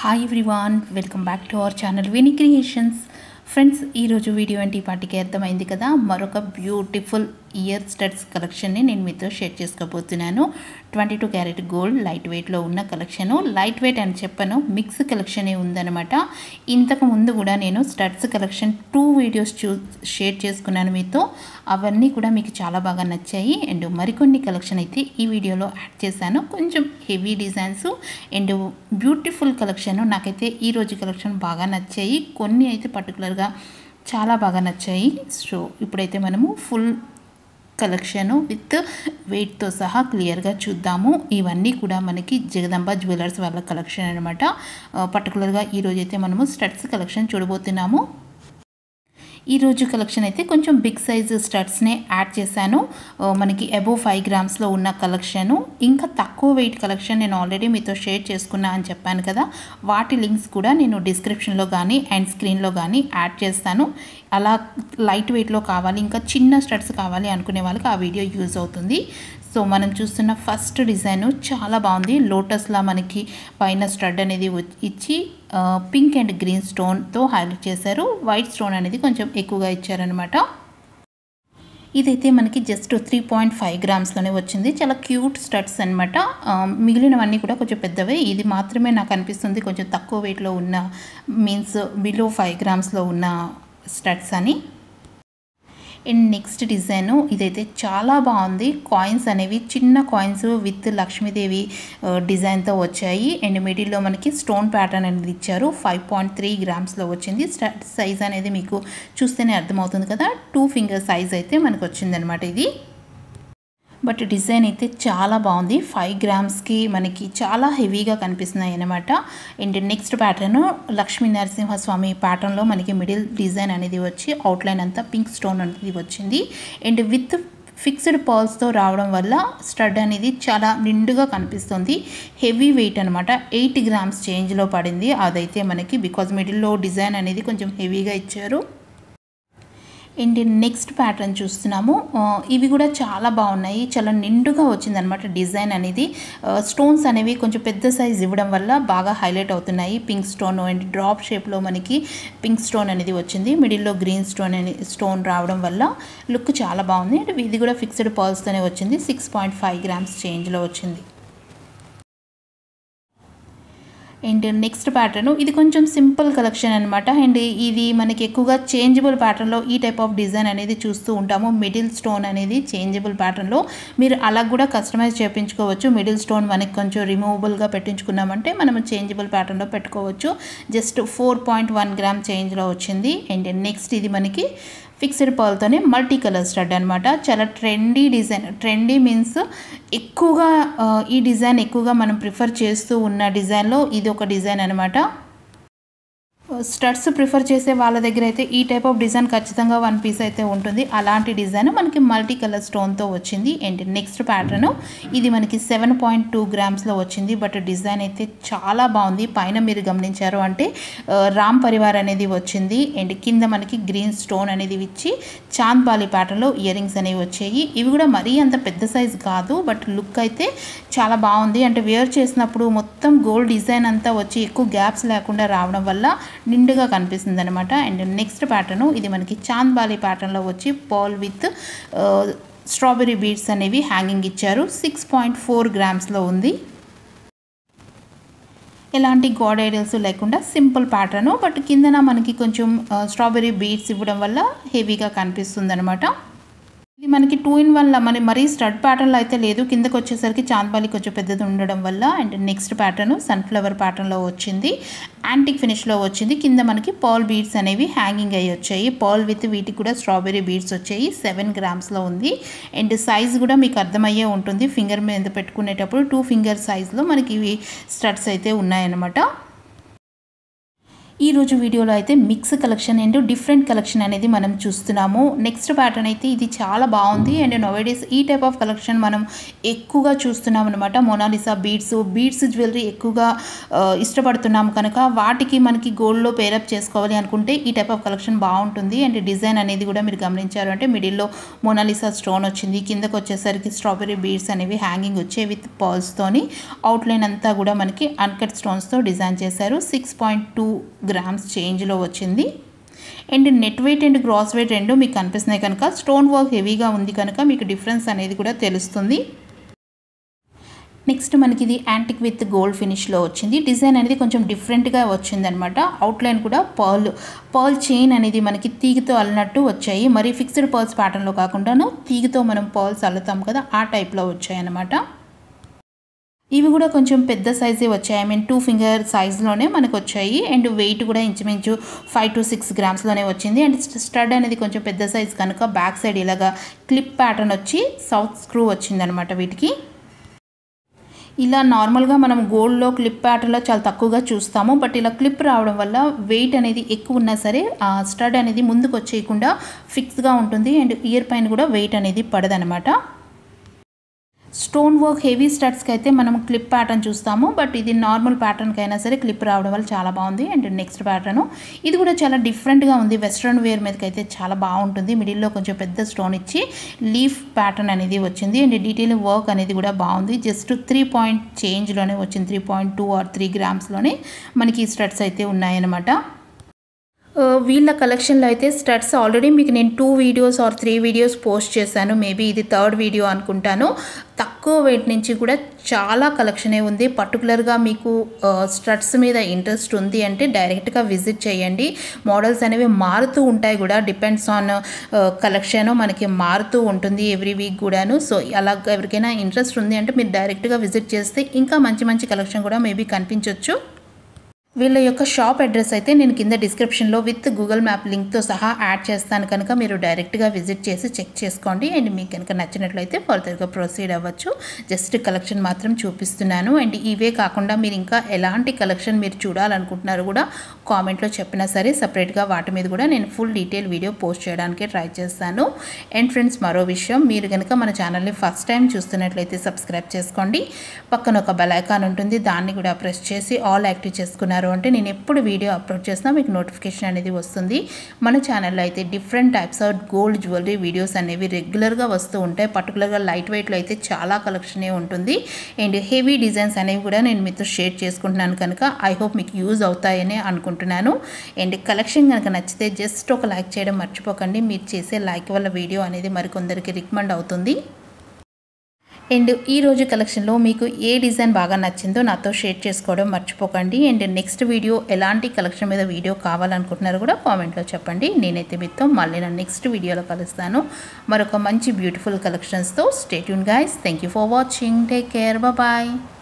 hi everyone welcome back to our channel Vini creations friends ఈరోజు video ఏంటి ఈ పాటికి అర్థమైంది కదా మరొక బ్యూటిఫుల్ ఇయర్ స్టడ్స్ కలెక్షన్ని నేను మీతో షేర్ చేసుకోబోతున్నాను twenty two carat gold light వెయిట్లో ఉన్న కలెక్షను లైట్ వెయిట్ అని చెప్పను మిక్స్ కలెక్షనే ఉందన్నమాట ఇంతకు ముందు కూడా నేను స్టడ్స్ కలెక్షన్ టూ వీడియోస్ చూ షేర్ చేసుకున్నాను మీతో అవన్నీ కూడా మీకు చాలా బాగా నచ్చాయి అండ్ మరికొన్ని కలెక్షన్ అయితే ఈ వీడియోలో యాడ్ చేశాను కొంచెం heavy designs and beautiful collection నాకైతే ఈ రోజు కలెక్షన్ బాగా నచ్చాయి కొన్ని అయితే పర్టికులర్గా చాలా బాగా నచ్చాయి సో ఇప్పుడైతే మనము ఫుల్ కలెక్షను విత్ వెయిట్తో సహా క్లియర్గా చూద్దాము ఇవన్నీ కూడా మనకి జగదంబ జ్యువెలర్స్ వాళ్ళ కలెక్షన్ అనమాట పర్టికులర్గా ఈరోజు అయితే మనము స్టడ్స్ కలెక్షన్ చూడబోతున్నాము ఈరోజు కలెక్షన్ అయితే కొంచెం బిగ్ సైజ్ స్టడ్స్నే యాడ్ చేశాను ఆ, మనకి అబోవ్ ఫైవ్ గ్రామ్స్లో ఉన్న కలెక్షను ఇంకా తక్కువ వెయిట్ కలెక్షన్ నేను ఆల్రెడీ మీతో షేర్ చేసుకున్నా అని చెప్పాను కదా వాటి లింక్స్ కూడా నేను డిస్క్రిప్షన్లో కానీ అండ్ స్క్రీన్లో కానీ యాడ్ చేస్తాను అలా లైట్ వెయిట్లో కావాలి ఇంకా చిన్న స్టడ్స్ కావాలి అనుకునే వాళ్ళకి ఆ వీడియో యూజ్ అవుతుంది సో మనం చూస్తున్న ఫస్ట్ డిజైన్ చాలా బాగుంది లోటస్లా మనకి పైన స్టడ్ అనేది వ- ఇచ్చి ఆ, పింక్ అండ్ గ్రీన్ స్టోన్తో హైలైట్ చేశారు వైట్ స్టోన్ అనేది కొంచెం ఎక్కువగా ఇచ్చారనమాట ఇదైతే మనకి జస్ట్ త్రీ పాయింట్ ఫైవ్ గ్రామ్స్లోనే వచ్చింది చాలా క్యూట్ స్టడ్స్ అనమాట మిగిలినవన్నీ కూడా కొంచెం పెద్దవే ఇది మాత్రమే నాకు అనిపిస్తుంది కొంచెం తక్కువ వెయిట్లో ఉన్న మీన్స్ బిలో ఫైవ్ గ్రామ్స్లో ఉన్న స్టడ్స్ అని అండ్ నెక్స్ట్ డిజైన్ ఇదైతే చాలా బాగుంది కాయిన్స్ అనేవి చిన్న కాయిన్స్ విత్ లక్ష్మీదేవి ఆ, డిజైన్తో వచ్చాయి అండ్ మిడిల్లో మనకి స్టోన్ ప్యాటర్న్ అనేది ఇచ్చారు ఫైవ్ పాయింట్ త్రీ గ్రామ్స్లో వచ్చింది స్ట- సైజ్ అనేది మీకు చూస్తేనే అర్థమవుతుంది కదా టూ ఫింగర్ సైజ్ అయితే మనకు వచ్చిందనమాట ఇది బట్ డిజైన్ అయితే చాలా బాగుంది ఫైవ్ గ్రామ్స్కి మనకి చాలా హెవీగా కనిపిస్తున్నాయి అనమాట and next pattern Lakshmi Narasimhaswamy ప్యాటర్న్లో మనకి మిడిల్ డిజైన్ అనేది వచ్చి అవుట్లైన్ అంతా పింక్ స్టోన్ అనేది వచ్చింది అండ్ విత్ ఫిక్స్డ్ పర్ల్స్తో రావడం వల్ల స్టడ్ అనేది చాలా నిండుగా కనిపిస్తుంది హెవీ వెయిట్ అనమాట ఎయిట్ గ్రామ్స్ చేంజ్లో పడింది అదైతే మనకి బికాజ్ మిడిల్లో డిజైన్ అనేది కొంచెం హెవీగా ఇచ్చారు అండ్ నెక్స్ట్ ప్యాటర్న్ చూస్తున్నాము ఆ, ఇవి కూడా చాలా బాగున్నాయి చాలా నిండుగా వచ్చిందనమాట డిజైన్ అనేది స్టోన్స్ అనేవి కొంచెం పెద్ద సైజ్ ఇవ్వడం వల్ల బాగా హైలైట్ అవుతున్నాయి పింక్ స్టోన్ అండ్ డ్రాప్ షేప్లో మనకి పింక్ స్టోన్ అనేది వచ్చింది మిడిల్లో గ్రీన్ స్టోన్ అని స్టోన్ రావడం వల్ల లుక్ చాలా బాగుంది అండ్ ఇది కూడా ఫిక్స్డ్ పర్ల్స్తోనే వచ్చింది సిక్స్ పాయింట్ ఫైవ్ గ్రామ్స్ చేంజ్లో వచ్చింది అండ్ నెక్స్ట్ ప్యాటర్న్ ఇది కొంచెం సింపుల్ కలెక్షన్ అనమాట అండ్ ఇది మనకి ఎక్కువగా చేంజబుల్ ప్యాటర్న్లో ఈ టైప్ ఆఫ్ డిజైన్ అనేది చూస్తూ ఉంటాము మిడిల్ స్టోన్ అనేది చేంజబుల్ ప్యాటర్న్లో మీరు అలా కూడా కస్టమైజ్ చేయించుకోవచ్చు మిడిల్ స్టోన్ మనకి కొంచెం రిమూవబుల్గా పెట్టించుకున్నామంటే మనం చేంజబుల్ ప్యాటర్న్లో పెట్టుకోవచ్చు just four point one gram చేంజ్లో వచ్చింది అండ్ నెక్స్ట్ ఇది మనకి ఫిక్స్డ్ పర్ల్తోనే మల్టీ కలర్ స్టడ్ అనమాట చాలా ట్రెండీ డిజైన్ ట్రెండీ మీన్స్ ఎక్కువగా ఆ, ఈ డిజైన్ ఎక్కువగా మనం ప్రిఫర్ చేస్తూ ఉన్న డిజైన్లో ఇది ఒక డిజైన్ అనమాట స్టడ్స్ ప్రిఫర్ చేసే వాళ్ళ దగ్గర అయితే ఈ టైప్ ఆఫ్ డిజైన్ ఖచ్చితంగా వన్ పీస్ అయితే ఉంటుంది అలాంటి డిజైన్ మనకి మల్టీ కలర్ స్టోన్తో వచ్చింది అండ్ నెక్స్ట్ ప్యాటర్న్ ఇది మనకి సెవెన్ పాయింట్ టూ గ్రామ్స్లో వచ్చింది బట్ డిజైన్ అయితే చాలా బాగుంది పైన మీరు గమనించారు అంటే ఆ, రామ్ పరివార్ అనేది వచ్చింది అండ్ కింద మనకి గ్రీన్ స్టోన్ అనేది ఇచ్చి చాంద్ బాలి ప్యాటర్న్లో ఇయర్ రింగ్స్ అనేవి వచ్చాయి ఇవి కూడా మరీ అంత పెద్ద సైజ్ కాదు బట్ లుక్ అయితే చాలా బాగుంది అంటే వేర్ చేసినప్పుడు మొత్తం గోల్డ్ డిజైన్ అంతా వచ్చి ఎక్కువ గ్యాప్స్ లేకుండా రావడం వల్ల నిండుగా కనిపిస్తుంది అనమాట అండ్ నెక్స్ట్ ప్యాటర్న్ ఇది మనకి చాంద్ బాలి ప్యాటర్న్లో వచ్చి పాల్ విత్ స్ట్రాబెరీ బీడ్స్ అనేవి హ్యాంగింగ్ ఇచ్చారు సిక్స్ పాయింట్ ఫోర్ గ్రామ్స్లో ఉంది ఎలాంటి గాడ్ ఐడల్స్ లేకుండా సింపుల్ ప్యాటర్న్ బట్ కిందన మనకి కొంచెం స్ట్రాబెరీ బీడ్స్ ఇవ్వడం వల్ల హెవీగా కనిపిస్తుంది అనమాట ఇది మనకి టూ ఇన్ వన్ మన మరీ స్టడ్ ప్యాటర్న్లో అయితే లేదు కిందకి వచ్చేసరికి చాంద్బాలి కొంచెం పెద్దది ఉండడం వల్ల అండ్ నెక్స్ట్ ప్యాటర్న్ సన్ఫ్లవర్ ప్యాటర్న్లో వచ్చింది యాంటిక్ ఫినిష్లో వచ్చింది కింద మనకి పాల్ బీడ్స్ అనేవి హ్యాంగింగ్ అయ్యి వచ్చాయి పాల్ విత్ వీటికి కూడా స్ట్రాబెరీ బీడ్స్ వచ్చాయి సెవెన్ గ్రామ్స్లో ఉంది అండ్ సైజ్ కూడా మీకు అర్థమయ్యే ఉంటుంది ఫింగర్ మీద పెట్టుకునేటప్పుడు టూ ఫింగర్ సైజ్లో మనకి ఇవి స్టడ్స్ అయితే ఉన్నాయన్నమాట ఈ రోజు వీడియోలో అయితే mix collection and different collection అనేది మనం చూస్తున్నాము నెక్స్ట్ ప్యాటర్న్ అయితే ఇది చాలా బాగుంది అండ్ నోవేడేస్ ఈ టైప్ ఆఫ్ కలెక్షన్ మనం ఎక్కువగా చూస్తున్నాం అనమాట మొనాలిసా బీడ్స్ బీడ్స్ జ్యువెలరీ ఎక్కువగా ఆ, ఇష్టపడుతున్నాం కనుక వాటికి మనకి గోల్డ్లో పేరప్ చేసుకోవాలి అనుకుంటే ఈ టైప్ ఆఫ్ కలెక్షన్ బాగుంటుంది అండ్ డిజైన్ అనేది కూడా మీరు గమనించారు అంటే మిడిల్లో మొనాలిసా స్టోన్ వచ్చింది కిందకు వచ్చేసరికి స్ట్రాబెరీ బీడ్స్ అనేవి హ్యాంగింగ్ వచ్చే విత్ పర్ల్స్తోని అవుట్లైన్ అంతా కూడా మనకి అన్కట్ స్టోన్స్తో డిజైన్ చేశారు సిక్స్ పాయింట్ టూ గ్రామ్స్ చేంజ్లో వచ్చింది and net weight and gross weight రెండు మీకు కనిపిస్తున్నాయి కనుక స్టోన్ వర్క్ హెవీగా ఉంది కనుక మీకు డిఫరెన్స్ అనేది కూడా తెలుస్తుంది నెక్స్ట్ మనకి ఇది యాంటిక్ విత్ గోల్డ్ ఫినిష్లో వచ్చింది డిజైన్ అనేది కొంచెం డిఫరెంట్గా వచ్చింది అనమాట అవుట్లైన్ కూడా పర్ల్ పర్ల్ చైన్ అనేది మనకి తీగతో అల్లినట్టు వచ్చాయి మరి ఫిక్స్డ్ పర్ల్స్ ప్యాటర్న్లో కాకుండాను తీగతో మనం పర్ల్స్ అల్లుతాం కదా ఆ టైప్లో వచ్చాయి అనమాట ఇవి కూడా కొంచెం పెద్ద సైజే వచ్చాయి ఐ మీన్ టూ ఫింగర్ సైజ్లోనే మనకు వచ్చాయి అండ్ వెయిట్ కూడా ఇంచుమించు ఫైవ్ టు సిక్స్ గ్రామ్స్లోనే వచ్చింది అండ్ స్టడ్ అనేది కొంచెం పెద్ద సైజ్ కనుక బ్యాక్ సైడ్ ఇలాగా క్లిప్ ప్యాటర్న్ వచ్చి సౌత్ స్క్రూ వచ్చిందనమాట వీటికి ఇలా నార్మల్గా మనం గోల్డ్లో క్లిప్ ప్యాటర్న్లో చాలా తక్కువగా చూస్తాము బట్ ఇలా క్లిప్ రావడం వల్ల వెయిట్ అనేది ఎక్కువ ఉన్నా సరే ఆ స్టడ్ అనేది ముందుకు వచ్చేయకుండా ఫిక్స్గా ఉంటుంది అండ్ ఇయర్ పైన కూడా వెయిట్ అనేది పడదనమాట స్టోన్ వర్క్ హెవీ స్టడ్స్కి అయితే మనం క్లిప్ ప్యాటర్న్ చూస్తాము బట్ ఇది నార్మల్ ప్యాటర్న్కి అయినా సరే క్లిప్ రావడం వల్ల చాలా బాగుంది అండ్ నెక్స్ట్ ప్యాటర్న్ ఇది కూడా చాలా డిఫరెంట్గా ఉంది వెస్ట్రన్ వేర్ మీదకి అయితే చాలా బాగుంటుంది మిడిల్లో కొంచెం పెద్ద స్టోన్ ఇచ్చి లీఫ్ ప్యాటర్న్ అనేది వచ్చింది అండ్ డీటెయిల్ వర్క్ అనేది కూడా బాగుంది జస్ట్ త్రీ పాయింట్ చేంజ్లోనే వచ్చింది three point two or three గ్రామ్స్లోనే మనకి ఈ స్టడ్స్ అయితే ఉన్నాయన్నమాట ఆ, వీళ్ళ కలెక్షన్లో అయితే స్టడ్స్ ఆల్రెడీ మీకు నేను two videos or three videos post చేశాను మేబీ ఇది థర్డ్ వీడియో అనుకుంటాను తక్కువ వెయిట్ నుంచి కూడా చాలా కలెక్షనే ఉంది పర్టికులర్గా మీకు స్టడ్స్ మీద ఇంట్రెస్ట్ ఉంది అంటే డైరెక్ట్గా విజిట్ చేయండి మోడల్స్ అనేవి మారుతూ ఉంటాయి కూడా డిపెండ్స్ ఆన్ కలెక్షన్ మనకి మారుతూ ఉంటుంది ఎవ్రీ వీక్ కూడాను సో అలా ఎవరికైనా ఇంట్రెస్ట్ ఉంది అంటే మీరు డైరెక్ట్గా విజిట్ చేస్తే ఇంకా మంచి మంచి కలెక్షన్ కూడా మేబీ కనిపించవచ్చు వీళ్ళ యొక్క షాప్ అడ్రస్ అయితే నేను కింద డిస్క్రిప్షన్లో విత్ గూగుల్ మ్యాప్ లింక్తో సహా యాడ్ చేస్తాను కనుక మీరు డైరెక్ట్గా విజిట్ చేసి చెక్ చేసుకోండి అండ్ మీకు కనుక నచ్చినట్లయితే ఫర్దర్గా ప్రొసీడ్ అవ్వచ్చు జస్ట్ కలెక్షన్ మాత్రం చూపిస్తున్నాను అండ్ ఇవే కాకుండా మీరు ఇంకా ఎలాంటి కలెక్షన్ మీరు చూడాలనుకుంటున్నారో కూడా కామెంట్లో చెప్పినా సరే సపరేట్గా వాటి మీద కూడా నేను ఫుల్ డీటెయిల్ వీడియో పోస్ట్ చేయడానికి ట్రై చేస్తాను అండ్ ఫ్రెండ్స్ మరో విషయం మీరు కనుక మన ఛానల్ని ఫస్ట్ టైం చూస్తున్నట్లయితే సబ్స్క్రైబ్ చేసుకోండి పక్కన ఒక బెల్ ఐకాన్ ఉంటుంది దాన్ని కూడా ప్రెస్ చేసి ఆల్ యాక్టివ్ చేసుకున్నారు అంటే నేను ఎప్పుడు వీడియో అప్లోడ్ చేసినా మీకు నోటిఫికేషన్ అనేది వస్తుంది మన ఛానల్లో అయితే different types of gold jewellery videos అనేవి రెగ్యులర్గా వస్తూ ఉంటాయి పర్టికులర్గా లైట్ వెయిట్లో అయితే చాలా కలెక్షనే ఉంటుంది అండ్ హెవీ డిజైన్స్ అనేవి కూడా నేను మీతో షేర్ చేసుకుంటున్నాను కనుక ఐ హోప్ మీకు యూజ్ అవుతాయని అనుకుంటున్నాను అండ్ కలెక్షన్ కనుక నచ్చితే జస్ట్ ఒక లైక్ చేయడం మర్చిపోకండి మీరు చేసే లైక్ వల్ల వీడియో అనేది మరికొందరికి రికమెండ్ అవుతుంది అండ్ ఈ రోజు కలెక్షన్లో మీకు ఏ డిజైన్ బాగా నచ్చిందో నాతో షేర్ చేసుకోవడం మర్చిపోకండి అండ్ నెక్స్ట్ వీడియో ఎలాంటి కలెక్షన్ మీద వీడియో కావాలనుకుంటున్నారో కూడా కామెంట్లో చెప్పండి నేనైతే మీతో మళ్ళీ నా నెక్స్ట్ వీడియోలో కలుస్తాను మరొక మంచి బ్యూటిఫుల్ కలెక్షన్స్తో stay tuned guys thank you for watching take care bye